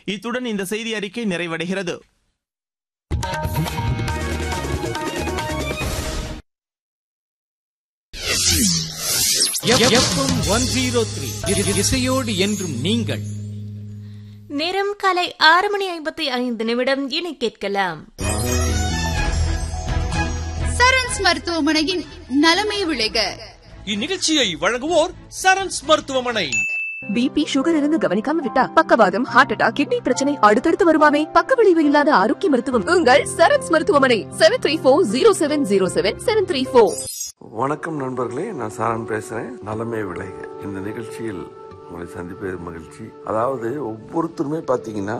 இத்துடன் இந்த செய்தி அறிக்கை நிறைவடைகிறது எஃப்எம் ஒன் ஜீரோ த்ரீ இசையோடு என்றும் நீங்கள் நேரம் காலை ஆறு மணி ஐம்பத்தி ஐந்து நிமிடம் இனி கேட்கலாம் சரண்ஸ் மருத்துவமனையின் நலமை விளைக இந்நிகழ்ச்சியை வழங்குவோர் சரண்ஸ் மருத்துவமனை பிபி சுகர் இருந்து கவனிக்காம விட்டா பக்கவாதம் ஹார்ட் அட்டாக் கிட்னி பிரச்சனை அடுத்தடுத்து வருமாமே பக்க விளைவு இல்லாத ஆரோக்கிய மருத்துவம் உங்கள் சரண்ஸ் மருத்துவமனை seven three four zero seven zero seven seven three four வணக்கம் நண்பர்களே நான் சாரன் பேசுறேன் நலமே விளைக இந்த நிகழ்ச்சியில் உங்களை சந்திப்பது மகிழ்ச்சி அதாவது ஒவ்வொருத்தருமே பார்த்தீங்கன்னா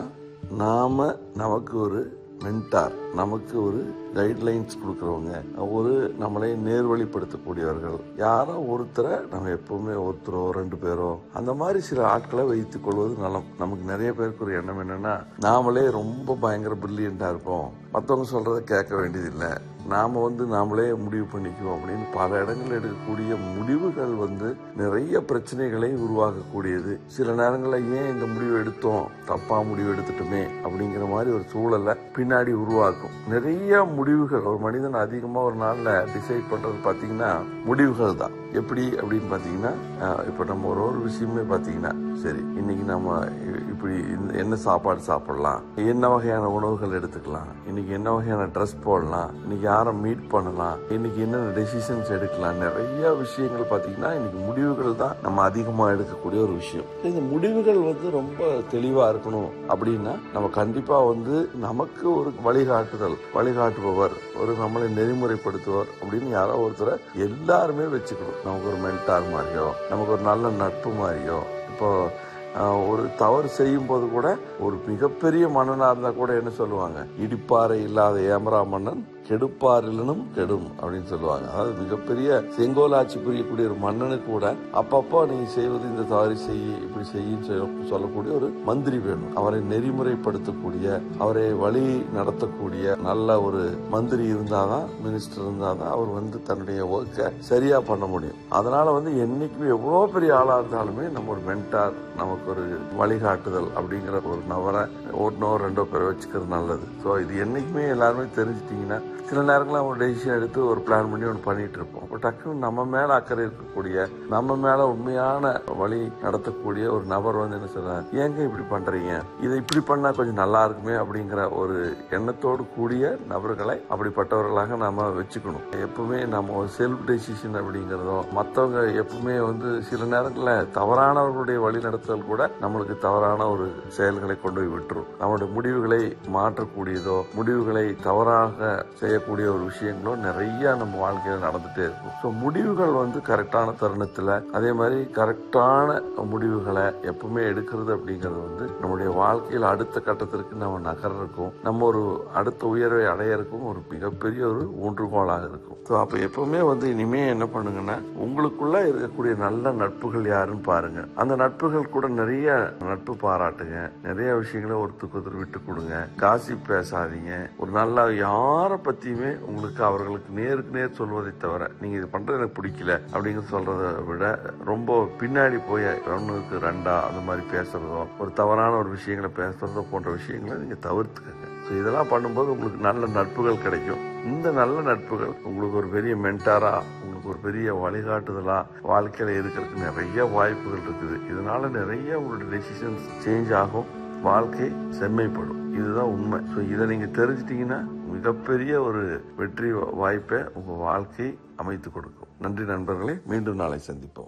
நாம நமக்கு ஒரு மென்டார் நமக்கு ஒரு கைட்லைன்ஸ் கொடுக்குறவங்க ஒரு நம்மளை நேர்வழிப்படுத்தக்கூடியவர்கள் யாரோ ஒருத்தரை நம்ம எப்பவுமே ஒருத்தரோ ரெண்டு பேரோ அந்த மாதிரி சில ஆட்களை வைத்துக் கொள்வது நலம் நமக்கு நிறைய பேருக்கு ஒரு எண்ணம் என்னன்னா நாமளே ரொம்ப பயங்கர பிரில்லியண்டா இருப்போம் மற்றவங்க சொல்றதை கேட்க வேண்டியதில்லை நாம வந்து நாமளே முடிவு பண்ணிக்குவோம் அப்படின்னு பல இடங்கள் எடுக்கக்கூடிய முடிவுகள் வந்து நிறைய பிரச்சனைகளை உருவாக்கக்கூடியது சில நேரங்களில் ஏன் இந்த முடிவு எடுத்தோம் தப்பா முடிவு எடுத்துட்டோமே அப்படிங்கிற மாதிரி ஒரு சூழலை பின்னாடி உருவாக்கும் நிறைய முடிவுகள் ஒரு மனிதன் அதிகமா ஒரு நாள்ல டிசைட் பண்றது பாத்தீங்கன்னா முடிவுகள் தான் எப்படி அப்படின்னு பாத்தீங்கன்னா அஹ், இப்ப நம்ம ஒரு ஒரு விஷயமே பாத்தீங்கன்னா சரி இன்னைக்கு நம்ம இ- இப்படி இந்த- என்ன சாப்பாடு சாப்பிடலாம் என்ன வகையான உணவுகள் எடுத்துக்கலாம் இன்னைக்கு என்ன வகையான ட்ரெஸ் போடலாம் இன்னைக்கு யாரை மீட் பண்ணலாம் இன்னைக்கு என்னென்ன டெசிஷன்ஸ் எடுக்கலாம் நிறைய விஷயங்கள் பாத்தீங்கன்னா இன்னைக்கு முடிவுகள் தான் நம்ம அதிகமா எடுக்கக்கூடிய ஒரு விஷயம் இந்த முடிவுகள் வந்து ரொம்ப தெளிவா இருக்கணும் அப்படின்னா நம்ம கண்டிப்பா வந்து நமக்கு ஒரு வழிகாட்டுதல் வழிகாட்டுபவர் ஒரு நம்மளை நெறிமுறைப்படுத்துவர் அப்படின்னு யாரோ ஒருத்தரை எல்லாருமே வச்சுக்கணும் நமக்கு ஒரு மென்டார் மாதிரியோ நமக்கு ஒரு நல்ல நட்பு மாதிரியோ இப்போ ஆஹ், ஒரு தவறு செய்யும் போது கூட ஒரு மிகப்பெரிய மன்னனா இருந்தா கூட என்ன சொல்லுவாங்க இடிப்பாறை இல்லாத ஏமரா மன்னன் கெடுப்பாரிலனும் கெடும் அப்படின்னு சொல்லுவாங்க அதாவது மிகப்பெரிய செங்கோலாட்சி புரியக்கூடிய ஒரு மன்னனுக்கு கூட அப்பப்போ நீங்க செய்வது இந்த தவறு செய்ய இப்படி செய்யும் சொல்லக்கூடிய ஒரு மந்திரி வேணும் அவரை நெறிமுறைப்படுத்தக்கூடிய அவரை வழி நடத்தக்கூடிய நல்ல ஒரு மந்திரி இருந்தாதான் மினிஸ்டர் இருந்தாதான் அவர் வந்து தன்னுடைய ஒர்க்கை சரியா பண்ண முடியும் அதனால வந்து என்னைக்குமே எவ்வளவு பெரிய ஆளா இருந்தாலுமே நம்ம ஒரு மென்டார் நமக்கு ஒரு வழிகாட்டுதல் அப்படிங்கிற ஒரு நபரை ஒன்னோ ரெண்டோ பேரை வச்சுக்கிறது நல்லது ஸோ இது என்னைக்குமே எல்லாருமே தெரிஞ்சிட்டீங்கன்னா சில நேரங்களில் ஒரு டெசிஷன் எடுத்து ஒரு பிளான் பண்ணி ஒன்று பண்ணிட்டு இருப்போம் அப்போ டக்குன்னு நம்ம மேல அக்கறை இருக்கக்கூடிய நம்ம மேல உண்மையான வழி நடத்தக்கூடிய ஒரு நபர் வந்து என்ன சொல்றாரு ஏங்க இப்படி பண்றீங்க இதை இப்படி பண்ணா கொஞ்சம் நல்லா இருக்குமே அப்படிங்கிற ஒரு எண்ணத்தோடு கூடிய நபர்களை அப்படிப்பட்டவர்களாக நாம வச்சுக்கணும் எப்பவுமே நம்ம ஒரு செல்ஃப் டெசிஷன் அப்படிங்கிறதோ மற்றவங்க எப்பவுமே வந்து சில நேரங்களில் தவறானவர்களுடைய வழி நடத்தல் கூட நம்மளுக்கு தவறான ஒரு செயல்களை கொண்டு போய் விட்டுரும் நம்மளுடைய முடிவுகளை மாற்றக்கூடியதோ முடிவுகளை தவறாக செய்யக்கூடிய ஒரு விஷயங்களோ நிறைய நம்ம வாழ்க்கையில நடந்துட்டே இருக்கும் ஸோ முடிவுகள் வந்து கரெக்டான தருணத்துல அதே மாதிரி கரெக்டான முடிவுகளை எப்பவுமே எடுக்கிறது அப்படிங்கிறது வந்து நம்முடைய வாழ்க்கையில் அடுத்த கட்டத்திற்கு நம்ம நகர்றதுக்கும் நம்ம ஒரு அடுத்த உயர்வை அடையறதுக்கும் ஒரு மிகப்பெரிய ஒரு ஊன்றுகோலாக இருக்கும் ஸோ அப்போ எப்பவுமே வந்து இனிமே என்ன பண்ணுங்கன்னா உங்களுக்குள்ள இருக்கக்கூடிய நல்ல நட்புகள் யாருன்னு பாருங்க அந்த நட்புகள் கூட நிறைய நட்பு பாராட்டுங்க நிறைய விஷயங்களை ஒருத்தருக்கு ஒருத்தர் விட்டு கொடுங்க காசி பேசாதீங்க ஒரு நல்ல யாரை பத்தியுமே உங்களுக்கு அவர்களுக்கு நேருக்கு நேர் சொல்வதை தவிர நீங்க இது பண்றது எனக்கு பிடிக்கல அப்படிங்கிற சொல்றதை விட ரொம்ப பின்னாடி போய் ஒண்ணுக்கு ரெண்டா அந்த மாதிரி பேசுறதோ ஒரு தவறான ஒரு விஷயங்களை பேசுறதோ போன்ற விஷயங்களை நீங்க தவிர்த்துக்கங்க ஸோ இதெல்லாம் பண்ணும்போது உங்களுக்கு நல்ல நட்புகள் கிடைக்கும் இந்த நல்ல நட்புகள் உங்களுக்கு ஒரு பெரிய மென்டாரா உங்களுக்கு ஒரு பெரிய வழிகாட்டுதலா வாழ்க்கையில இருக்கிறதுக்கு நிறைய வாய்ப்புகள் இருக்குது இதனால நிறைய உங்களுடைய டெசிஷன்ஸ் சேஞ்ச் ஆகும் வாழ்க்கை செம்மைப்படும் இதுதான் உண்மை ஸோ இதை நீங்க தெரிஞ்சிட்டீங்கன்னா மிகப்பெரிய ஒரு வெற்றி வாய்ப்பை உங்க வாழ்க்கை அமைத்து கொடுக்கும் நன்றி நண்பர்களே மீண்டும் நாளை சந்திப்போம்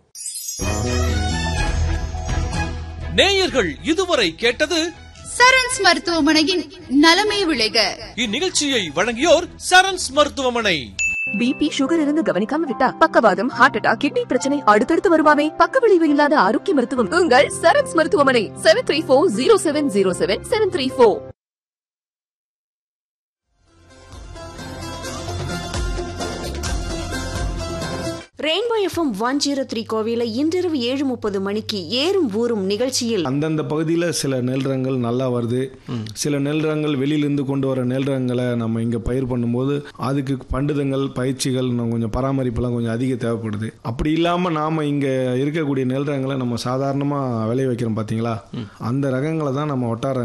நேயர்கள் இதுவரை கேட்டது சரண்ஸ் மருத்துவமனையின் நலமை விளைக இந்நிகழ்ச்சியை வழங்கியோர் சரண்ஸ் மருத்துவமனை பிபி சுகர் இருந்து கவனிக்காம விட்டா பக்கவாதம் ஹார்ட் அட்டாக் கிட்னி பிரச்சனை அடுத்தடுத்து வருமாமே பக்க விளைவு இல்லாத ஆரோக்கிய மருத்துவம் உங்கள் சரண்ஸ் மருத்துவமனை seven three four zero seven zero seven seven three four rainbow FM one zero three கோவில இன்றிரவு ஏழு முப்பது மணிக்கு ஏறும் ஊறும் நிகழ்ச்சியில் அந்தந்த பகுதியில் சில நெல் ரகங்கள் நல்லா வருது சில நெல் ரகங்கள் வெளியிலேருந்து கொண்டு வர நெல் ரகங்களை நம்ம இங்கே பயிர் பண்ணும்போது அதுக்கு பண்டுதங்கள் பயிற்சிகள் இன்னும் கொஞ்சம் பராமரிப்புலாம் கொஞ்சம் அதிக தேவைப்படுது அப்படி இல்லாமல் நாம் இங்கே இருக்கக்கூடிய நெல் ரகங்களை நம்ம சாதாரணமாக விளைய வைக்கிறோம் பார்த்தீங்களா அந்த ரகங்களை தான் நம்ம ஒட்டார